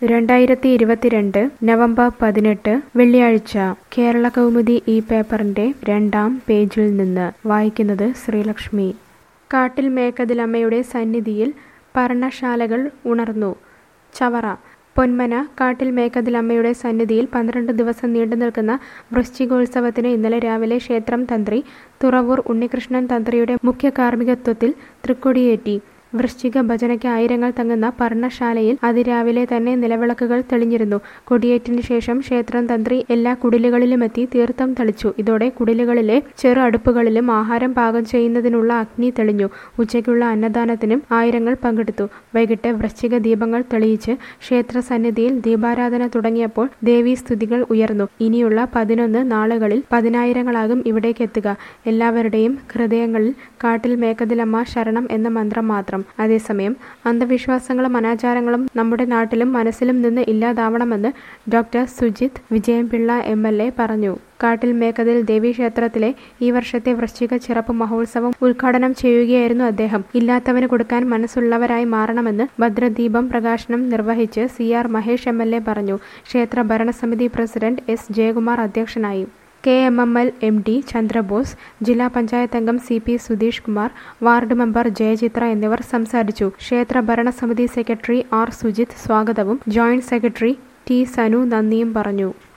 രണ്ടായിരത്തി ഇരുപത്തിരണ്ട് നവംബർ പതിനെട്ട് വെള്ളിയാഴ്ച കേരള കൗമുദി ഈ പേപ്പറിന്റെ രണ്ടാം പേജിൽ നിന്ന് വായിക്കുന്നത് ശ്രീലക്ഷ്മി കാട്ടിൽ മേക്കതിലമ്മയുടെ സന്നിധിയിൽ പർണശാലകൾ ഉണർന്നു ചവറ പൊന്മന കാട്ടിൽ മേക്കതിലമ്മയുടെ സന്നിധിയിൽ പന്ത്രണ്ട് ദിവസം നീണ്ടു നിൽക്കുന്ന വൃശ്ചികോത്സവത്തിന് ഇന്നലെ രാവിലെ ക്ഷേത്രം തന്ത്രി തുറവൂർ ഉണ്ണികൃഷ്ണൻ തന്ത്രിയുടെ മുഖ്യ കാർമ്മികത്വത്തിൽ തൃക്കൊടിയേറ്റി വൃശ്ചിക ഭജനയ്ക്ക് ആയിരങ്ങൾ തങ്ങുന്ന പർണശാലയിൽ അതിരാവിലെ തന്നെ നിലവിളക്കുകൾ തെളിഞ്ഞിരുന്നു കൊടിയേറ്റിന് ശേഷം ക്ഷേത്രം തന്ത്രി എല്ലാ കുടിലുകളിലുമെത്തി തീർത്ഥം തെളിച്ചു ഇതോടെ കുടിലുകളിലെ ചെറു അടുപ്പുകളിലും ആഹാരം പാകം ചെയ്യുന്നതിനുള്ള അഗ്നി തെളിഞ്ഞു ഉച്ചയ്ക്കുള്ള അന്നദാനത്തിനും ആയിരങ്ങൾ പങ്കെടുത്തു വൈകിട്ട് വൃശ്ചിക ദീപങ്ങൾ തെളിയിച്ച് ക്ഷേത്ര സന്നിധിയിൽ ദീപാരാധന തുടങ്ങിയപ്പോൾ ദേവീ സ്തുതികൾ ഉയർന്നു ഇനിയുള്ള പതിനൊന്ന് നാളുകളിൽ പതിനായിരങ്ങളാകും ഇവിടേക്കെത്തുക എല്ലാവരുടെയും ഹൃദയങ്ങളിൽ കാട്ടിൽ മേക്കതിലമ്മ ശരണം എന്ന മന്ത്രം മാത്രം അതേസമയം അന്ധവിശ്വാസങ്ങളും അനാചാരങ്ങളും നമ്മുടെ നാട്ടിലും മനസ്സിലും നിന്ന് ഇല്ലാതാവണമെന്ന് doctor Sujith Vijayampilla M L A പറഞ്ഞു കാട്ടിൽ മേക്കതിൽ ദേവീക്ഷേത്രത്തിലെ ഈ വർഷത്തെ വൃശ്ചിക ചിറപ്പ് മഹോത്സവം ഉദ്ഘാടനം ചെയ്യുകയായിരുന്നു അദ്ദേഹം ഇല്ലാത്തവന് കൊടുക്കാൻ മനസ്സുള്ളവരായി മാറണമെന്ന് ഭദ്രദീപം പ്രകാശനം നിർവഹിച്ച് C R Mahesh M L A പറഞ്ഞു ക്ഷേത്ര ഭരണസമിതി പ്രസിഡന്റ് എസ് ജയകുമാർ അധ്യക്ഷനായി K M M L M D Chandrabose ജില്ലാ പഞ്ചായത്ത് അംഗം C P Sudheesh Kumar ward member Jayachitra എന്നിവർ സംസാരിച്ചു ക്ഷേത്ര ഭരണസമിതി സെക്രട്ടറി ആർ സുജിത് സ്വാഗതവും ജോയിന്റ് സെക്രട്ടറി ടി സനു നന്ദിയും പറഞ്ഞു